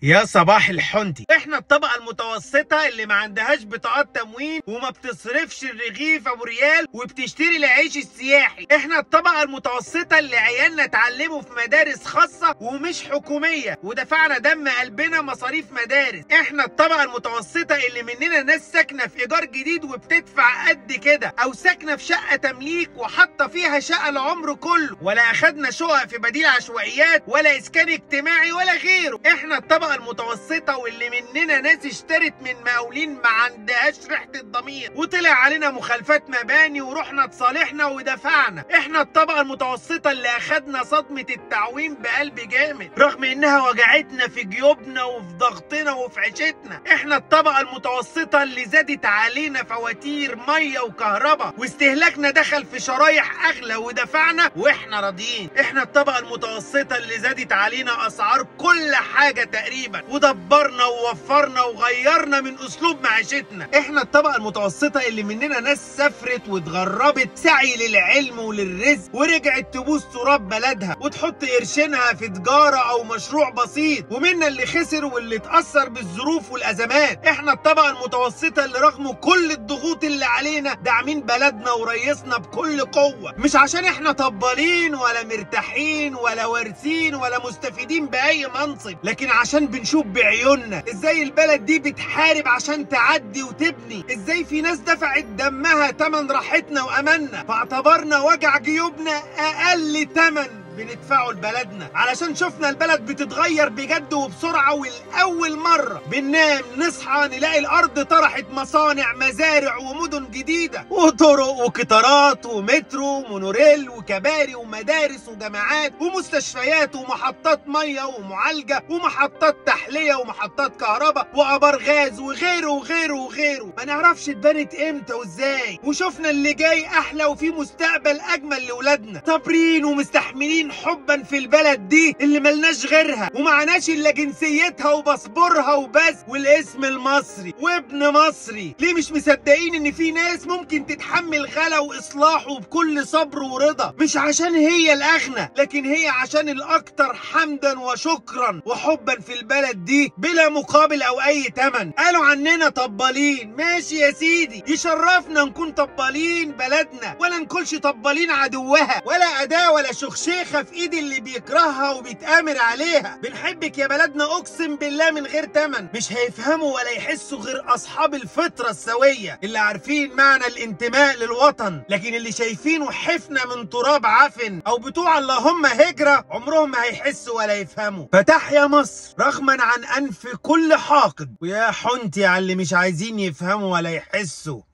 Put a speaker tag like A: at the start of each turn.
A: يا صباح الحنتي احنا الطبقة المتوسطة اللي ما عندهاش بطاقات تموين وما بتصرفش الرغيف ابو ريال وبتشتري العيش السياحي احنا الطبقة المتوسطة اللي عيالنا اتعلموا في مدارس خاصة ومش حكومية ودفعنا دم قلبنا مصاريف مدارس احنا الطبقة المتوسطة اللي مننا ناس ساكنة في ايجار جديد وبتدفع قد كده او ساكنة في شقة تمليك وحاطة فيها شقة العمر كله ولا اخدنا شقق في بديل عشوائيات ولا اسكان اجتماعي ولا غيره احنا الطبقة المتوسطة واللي مننا ناس اشترت من مقاولين ما عندهاش ريحة الضمير وطلع علينا مخالفات مباني ورحنا اتصالحنا ودفعنا احنا الطبقة المتوسطة اللي اخدنا صدمة التعويم بقلب جامد رغم انها وجعتنا في جيوبنا وفي ضغطنا وفي عيشتنا احنا الطبقة المتوسطة اللي زادت علينا فواتير مية وكهرباء واستهلاكنا دخل في شرايح اغلى ودفعنا واحنا راضيين احنا الطبقة المتوسطة اللي زادت علينا اسعار كل حاجة تقريبا ودبرنا ووفرنا وغيرنا من اسلوب معيشتنا احنا الطبقة المتوسطة اللي مننا ناس سافرت واتغربت سعي للعلم وللرزق ورجعت تبوس تراب بلدها وتحط قرشينها في تجارة او مشروع بسيط ومنا اللي خسر واللي اتأثر بالظروف والازمات احنا الطبقة المتوسطة اللي رغم كل الضغوط اللي علينا داعمين بلدنا وريسنا بكل قوة مش عشان احنا طبالين ولا مرتاحين ولا وارثين ولا مستفيدين بأي منصب لكن عشان بنشوف بعيوننا ازاي البلد دي بتحارب عشان تعدي وتبني ازاي في ناس دفعت دمها تمن راحتنا واملنا فاعتبرنا وجع جيوبنا اقل تمن بندفعه لبلدنا علشان شفنا البلد بتتغير بجد وبسرعة والأول مرة بننام نصحى نلاقي الأرض طرحت مصانع مزارع ومدن جديدة وطرق وقطارات ومترو ومونوريل وكباري ومدارس وجامعات ومستشفيات ومحطات مية ومعالجة ومحطات تحلية ومحطات كهرباء وآبار غاز وغيره وغيره وغيره ما نعرفش اتبنت امتى وازاي وشفنا اللي جاي أحلى وفي مستقبل أجمل لولادنا صابرين ومستحملين حبا في البلد دي اللي ملناش غيرها ومعناش الا جنسيتها وباسبورها وبس والاسم المصري وابن مصري ليه مش مصدقين ان في ناس ممكن تتحمل غلا واصلاحه بكل صبر ورضا مش عشان هي الاغنى لكن هي عشان الاكثر حمدا وشكرا وحبا في البلد دي بلا مقابل او اي تمن قالوا عننا طبالين ماشي يا سيدي يشرفنا نكون طبالين بلدنا ولا نكونش طبالين عدوها ولا اداه ولا شخشيخه في ايد اللي بيكرهها وبيتآمر عليها بنحبك يا بلدنا اقسم بالله من غير تمن مش هيفهموا ولا يحسوا غير اصحاب الفطره السويه اللي عارفين معنى الانتماء للوطن لكن اللي شايفينه حفنه من تراب عفن او بتوع اللهم هجره عمرهم ما هيحسوا ولا يفهموا فتحيا مصر رغما عن انف كل حاقد ويا حنتي على اللي مش عايزين يفهموا ولا يحسوا